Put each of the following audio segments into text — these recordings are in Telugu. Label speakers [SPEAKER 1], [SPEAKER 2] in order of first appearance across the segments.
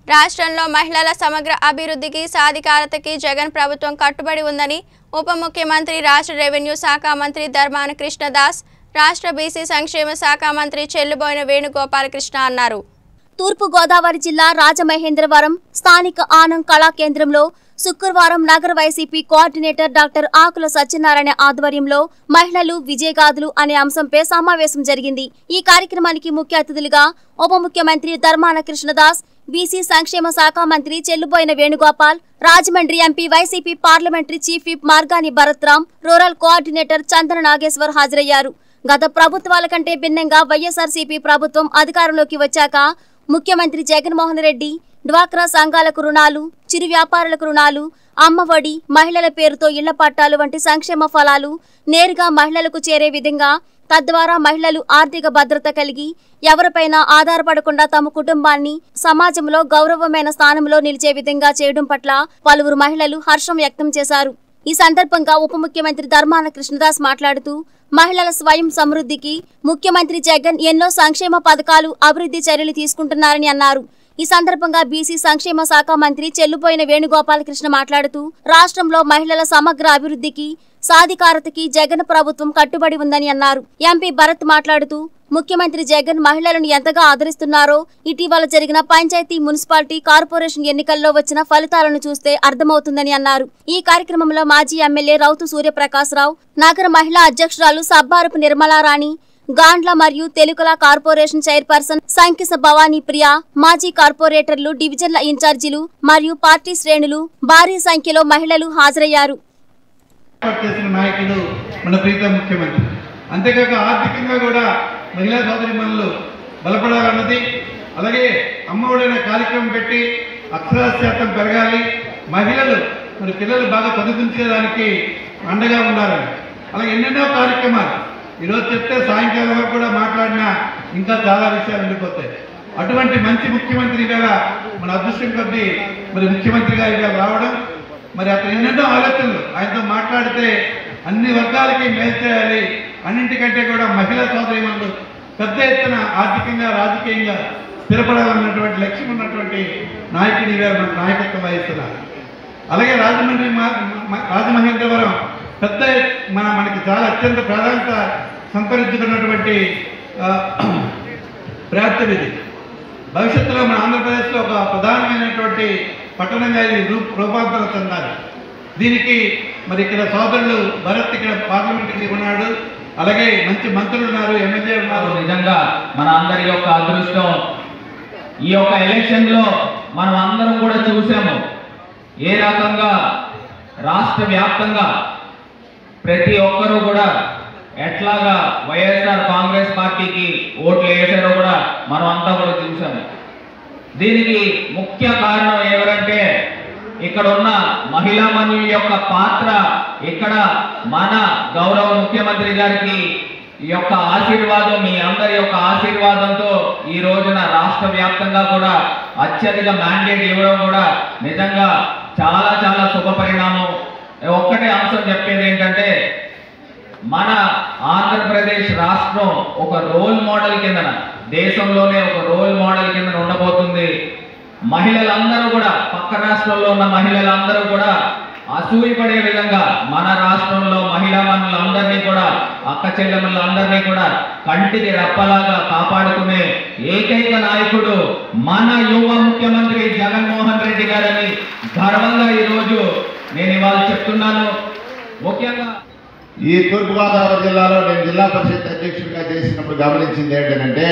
[SPEAKER 1] రాష్ట్రంలో మహిళల సమగ్ర అభివృద్ధికి సాధికారతకి జగన్ ప్రభుత్వం కట్టుబడి ఉందని ఉప ముఖ్యమంత్రి రాష్ట్ర రెవెన్యూ శాఖ మంత్రి ధర్మాన కృష్ణదాస్ రాష్ట్ర బీసీ సంక్షేమ శాఖ మంత్రి చెల్లుబోయిన వేణుగోపాలకృష్ణ అన్నారు
[SPEAKER 2] తూర్పు గోదావరి జిల్లా రాజమహేంద్రవరం స్థానిక ఆనం కళా కేంద్రంలో శుక్రవారం నగర YCP coordinator doctor Akula Satyanarayana ఆధ్వర్యంలో మహిళలు విజయగాథలు అనే అంశంపై సమావేశం జరిగింది ఈ కార్యక్రమానికి ముఖ్య అతిథులుగా ఉప ముఖ్యమంత్రి ధర్మాన కృష్ణదాస్ బీసీ సంక్షేమ శాఖ మంత్రి Chelluboina Venugopal Rajahmundry MP YCP parliamentary chief whip Margani Bharatram rural coordinator Chandana Nageshwar హాజరయ్యారు గత ప్రభుత్వాల కంటే భిన్నంగా వైఎస్ఆర్సీపీ ప్రభుత్వం అధికారంలోకి వచ్చాక ముఖ్యమంత్రి జగన్మోహన్ రెడ్డి డ్వాక్రా సంఘాలకు రుణాలు చిరు వ్యాపారులకు రుణాలు అమ్మఒడి మహిళల పేరుతో ఇళ్ల పట్టాలు వంటి సంక్షేమ ఫలాలు నేరుగా మహిళలకు చేరే విధంగా తద్వారా మహిళలు ఆర్థిక భద్రత కలిగి ఎవరిపైనా ఆధారపడకుండా తమ కుటుంబాన్ని సమాజంలో గౌరవమైన స్థానంలో నిలిచే విధంగా చేయడం పట్ల పలువురు మహిళలు హర్షం వ్యక్తం చేశారు ఈ సందర్భంగా ఉప ముఖ్యమంత్రి ధర్మాన కృష్ణదాస్ మాట్లాడుతూ మహిళల స్వయం సమృద్ధికి ముఖ్యమంత్రి జగన్ ఎన్నో సంక్షేమ పథకాలు అభివృద్ధి చర్యలు తీసుకుంటున్నారని అన్నారు ఈ సందర్భంగా బీసీ సంక్షేమ శాఖ మంత్రి చెల్లుపోయిన వేణుగోపాలకృష్ణ మాట్లాడుతూ రాష్ట్రంలో మహిళల సమగ్ర అభివృద్ధికి సాధికారతకి జగన్ ప్రభుత్వం కట్టుబడి ఉందని అన్నారు ఎంపీ భరత్ మాట్లాడుతూ ముఖ్యమంత్రి జగన్ మహిళలను ఎంతగా ఆదరిస్తున్నారో ఇటీవల జరిగిన పంచాయతీ మున్సిపాలిటీ కార్పొరేషన్ ఎన్నికల్లో వచ్చిన ఫలితాలను చూస్తే అర్థమవుతుందని అన్నారు ఈ కార్యక్రమంలో మాజీ ఎమ్మెల్యే రౌతు సూర్యప్రకాశ్రావు నగర మహిళా అధ్యక్షురాలు సబ్బారపు నిర్మలారాణి గాండ్ల మరియు తెలుగుల కార్పొరేషన్ చైర్పర్సన్ సంకిస భవానీ ప్రియ మాజీ కార్పొరేటర్లు డివిజన్ల ఇన్ఛార్జీలు మరియు పార్టీ శ్రేణులు భారీ సంఖ్యలో మహిళలు హాజరయ్యారు
[SPEAKER 3] ఏర్పాటు చేసిన నాయకుడు మన ప్రీత ముఖ్యమంత్రి అంతేకాక ఆర్థికంగా కూడా మహిళా సోదరి మనలు బలపడాలన్నది అలాగే అమ్మఒడైన కార్యక్రమం పెట్టి అక్షరాస్యతం పెరగాలి మహిళలు మరి పిల్లలు బాగా చదివించేదానికి అండగా ఉండాలని అలాగే ఎన్నెన్నో కార్యక్రమాలు ఈరోజు చెప్తే సాయంకాలం వరకు కూడా మాట్లాడినా ఇంకా చాలా విషయాలు ఉండిపోతాయి అటువంటి మంచి ముఖ్యమంత్రి ఇవాళ మన అదృష్టం కొద్దీ మరి ముఖ్యమంత్రిగా ఇవాళ రావడం మరి అతను ఎన్నెన్నో ఆలోచనలు ఆయనతో మాట్లాడితే అన్ని వర్గాలకి మేలు చేయాలి అన్నింటికంటే కూడా మహిళా సోదరిమణులు పెద్ద ఎత్తున ఆర్థికంగా రాజకీయంగా స్థిరపడాలన్నటువంటి లక్ష్యం ఉన్నటువంటి నాయకుడి గారు మన నాయకత్వం వహిస్తున్నారు అలాగే రాజమండ్రి మా- మ- రాజమహేంద్రవరం పెద్ద ఎత్- మన మనకి చాలా అత్యంత ప్రాధాన్యత సంతరించుకున్నటువంటి ఆ, ప్రాంతం ఇది భవిష్యత్తులో మన ఆంధ్రప్రదేశ్లో ఒక ప్రధానమైనటువంటి పట్టణంగా ఇది రూప్ రూపాంతరం చెందాలి దీనికి మరి ఇక్కడ సోదరులు భరత్ ఇక్కడ పార్లమెంట్కి ఉన్నాడు అలాగే మంచి మంత్రులు ఉన్నారు ఎమ్మెల్యే ఉన్నారు
[SPEAKER 4] నిజంగా మన అందరి యొక్క అదృష్టం ఈ యొక్క ఎలక్షన్ లో మనం అందరం కూడా చూసాము ఏ రకంగా రాష్ట్ర వ్యాప్తంగా ప్రతి ఒక్కరూ కూడా ఎట్లాగా వైఎస్ఆర్ కాంగ్రెస్ పార్టీకి ఓట్లు వేసారో కూడా మనం అంతా కూడా చూసాము దీనికి ముఖ్య కారణం ఎవరంటే ఇక్కడ ఉన్న మహిళా మనుల యొక్క పాత్ర ఇక్కడ మన గౌరవ ముఖ్యమంత్రి గారికి ఈ యొక్క ఆశీర్వాదం మీ అందరి యొక్క ఆశీర్వాదంతో ఈ రోజున రాష్ట్ర వ్యాప్తంగా కూడా అత్యధిక మ్యాండేట్ ఇవ్వడం కూడా నిజంగా చాలా చాలా శుభ పరిణామం ఒక్కటే అంశం చెప్పేది ఏంటంటే మన ఆంధ్రప్రదేశ్ రాష్ట్రం ఒక రోల్ మోడల్ కిందన దేశంలోనే ఒక రోల్ మోడల్ కింద ఉండబోతుంది మహిళలందరూ కూడా పక్క రాష్ట్రంలో ఉన్న మహిళలందరూ కూడా అసూయపడే విధంగా మన రాష్ట్రంలో మహిళా మనులందరినీ కూడా అక్క చెల్లెమ్మలందరినీ కూడా కంటికి రెప్పలాగా కాపాడుకునే ఏకైక నాయకుడు మన యువ ముఖ్యమంత్రి జగన్మోహన్ రెడ్డి గారని గర్వంగా ఈరోజు నేను ఇవాళ చెప్తున్నాను ముఖ్యంగా
[SPEAKER 5] ఈ తూర్పుగోదావరి జిల్లాలో నేను జిల్లా పరిషత్ అధ్యక్షుడిగా చేసినప్పుడు గమనించింది ఏంటంటే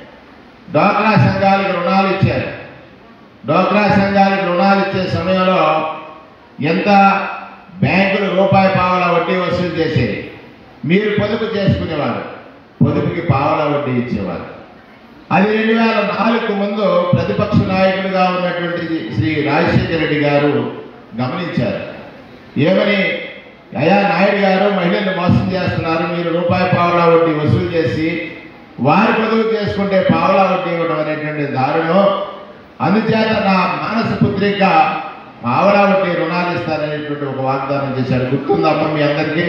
[SPEAKER 5] డోక్రా సంఘాలకు రుణాలు ఇచ్చారు డోక్రా సంఘాలకు రుణాలు ఇచ్చే సమయంలో ఎంత బ్యాంకులు రూపాయి పావల వడ్డీ వసూలు చేసేది మీరు పొదుపు చేసుకునేవారు పొదుపుకి పావల వడ్డీ ఇచ్చేవారు అది రెండు వేల నాలుగు ముందు ప్రతిపక్ష నాయకుడిగా ఉన్నటువంటి శ్రీ రాజశేఖర రెడ్డి గారు గమనించారు ఏమని అయా నాయుడు గారు మహిళలు మోసం చేస్తున్నారు మీరు రూపాయి పావలా వడ్డీ వసూలు చేసి వారి పొదుపు చేసుకుంటే పావలా వడ్డీ ఇవ్వడం అనేటువంటి దారుణం అందుచేత నా మానస పుత్రిక పావలా వడ్డీ రుణాలు ఇస్తారనేటువంటి ఒక వాగ్దానం చేశాడు గుర్తుందమ్మా మీ అందరికీ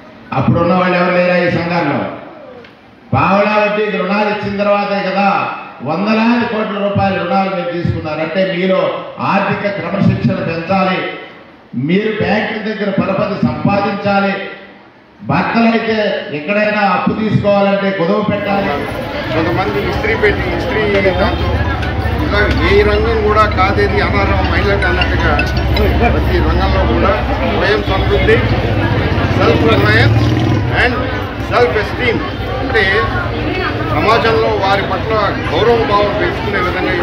[SPEAKER 5] అప్పుడున్న వాళ్ళు ఎవరు లేరా ఈ సంఘాల్లో పావలా వడ్డీకి రుణాలు ఇచ్చిన తర్వాతే కదా వందలాది కోట్ల రూపాయల రుణాలు మీరు తీసుకున్నారంటే మీలో ఆర్థిక క్రమశిక్షణ పెంచాలి మీరు బ్యాంకుల దగ్గర పరపతి సంపాదించాలి భర్తలైతే ఎక్కడైనా అప్పు తీసుకోవాలంటే కుదవ పెట్టాలి
[SPEAKER 6] కొంతమంది ఇస్త్రీ పెట్టి ఇస్త్రీ దాంతో ఇలా ఏ రంగం కూడా కాదేది అనారం మహిళకి అన్నట్టుగా ప్రతి రంగంలో కూడా స్వయం సమృద్ధి self reliance and self esteem అంటే సమాజంలో వారి పట్ల గౌరవ భావం పెంచుకునే విధంగా